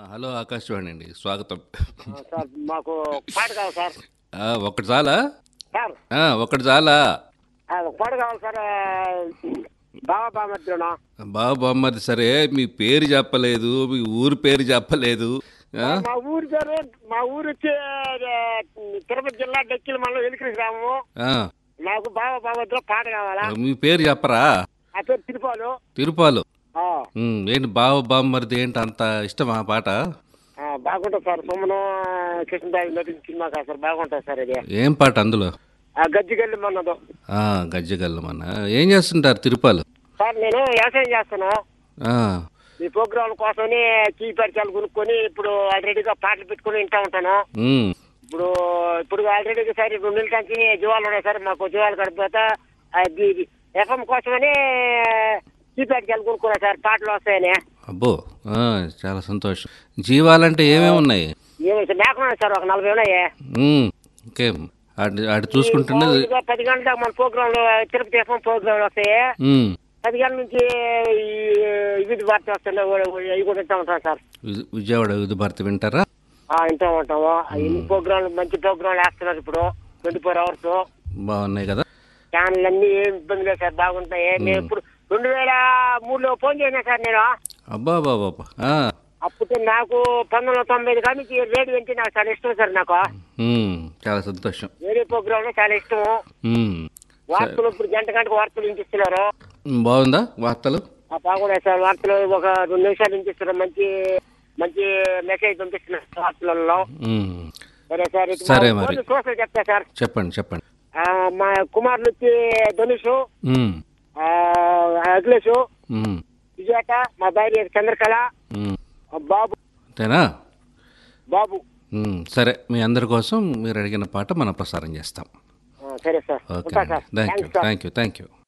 Hello Akashvani అండి స్వాగతం ఆ, సార్ మాకు పాట కావాలి సార్ ఆ, ఒక్కటి చాలా సార్ ఆ, ఒక్కటి చాలా ఆ, ఒక పాట కావాలి సార్ ఆ, బావా బామర్దిలోనా బాబు బామ్మది సరే మీ పేరు చెప్పలేదు మీ ఊరు పేరు చెప్పలేదు ఆ? మా ఊరు పేరు మా ఊరు వచ్చి ఆ, తిరుపతి జిల్లా డెక్కిల మండలం ఎలికరి గ్రామము ఆ, నాకు బావా బామర్దిలో పాట కావాలా మీ పేరు చెప్పరా ఆ పేరు తిరుపాలు తిరుపాలు ఆ, ఉమ్, ఏంటి బావ బామ్మరిది ఏంటి అంత ఇష్టమా పాట ఆ, బాగుంటుంది సార్ సొమ్మను కృష్ణదాయి నటించిన సినిమా కాదు సార్ బాగుంటుంది సార్ ఇది ఏం పాట అందులో ఆ గజ్జిగల్లి మన్నదు ఆ, గజ్జగల్లమన్న ఏం చేస్తుంటారు తిరుపాలు సార్ నేను వ్యవసాయం చేస్తాను ఆ, ఈ ప్రోగ్రాం కోసమని కీ పరిచయాలు కొనుక్కొని ఇప్పుడు ఆల్రెడీగా పాటలు పెట్టుకొని వింటా ఉంటాను ఉమ్, ఇప్పుడు ఇప్పుడు ఆల్రెడీ సార్ రెండు నెలల నుంచి జీవాలు ఉన్నాయి సార్ మాకు జీవాలు గడిపోతా అది ఎఫ్ఎం కోసమని కీప్యాడ్ కొనుక్కున్నా సార్ పాటలు వస్తాయని అబ్బో ఆ, చాలా సంతోషం జీవాలంటే ఏమేమి ఉన్నాయి ఏమి సార్ మేక ఉన్నాయి సార్ ఒక నలభై ఉన్నాయి ఉమ్, ఓకే ఆడు ఆడు చూసుకుంటున్నది మామూలుగా పది గంటల దాకా మన ప్రోగ్రాంలు తిరుపతి ఎఫ్ఎం ప్రోగ్రాంలు వస్తాయి ఉమ్, పది గంటల నుంచి ఈ విధి వార్త వస్తున్నాయి అవి కూడా వింటా ఉంటాం సార్ విజ- విజయవాడ విధు భారతి వింటారా ఆ, వింటా ఉంటాము ఎన్ని ప్రోగ్రాంలు మంచి ప్రోగ్రాంలు వేస్తున్నారు ఇప్పుడు ట్వంటీ ఫోర్ అవర్స్ బాగున్నాయి కదా ఛానల్ అన్ని ఏం ఇబ్బంది లేదు సార్ బాగుంటాయి నేను ఇప్పుడు రెండు వేల మూడులో ఫోన్ చేసినా సార్ నేను అబ్బా బాబా ఆ, అప్పుడు నాకు పంతొమ్మిది వందల తొంభై ఐదు కానీ రేడియో అంటే నాకు చాలా ఇష్టం సార్ నాకు ఉమ్, చాలా సంతోషం రేడియో ప్రోగ్రామ్ చాలా ఇష్టం ఉమ్, వార్తలు ఇప్పుడు గంట గంటకు వార్తలు వినిపిస్తున్నారు ఉమ్, బాగుందా వార్తలు ఆ బాగున్నాయి సార్ వార్తలు ఒక రెండు నిమిషాలు వినిపిస్తున్నారు మంచి మంచి మెసేజ్ పంపిస్తున్నారు వార్తలలో ఉమ్, సరే సార్ ఇటు సరే మా మరి. ఫోన్లు సోషల్ చెప్తా సార్ చెప్పండి చెప్పండి ఆ, మా కుమారులు వచ్చి ధనుష్ ఉమ్, ఆ, అఖిలేష్ ఉమ్, విజేత మా భార్య చంద్రకళ ఉమ్. ఆ బాబు అంతేనా బాబు ఉమ్, సరే మీ అందరి కోసం మీరు అడిగిన పాట మనం ప్రసారం చేస్తాం ఆ, సరే సార్ ఓకే ఉంటా sir thank you thanks sir thank you thank you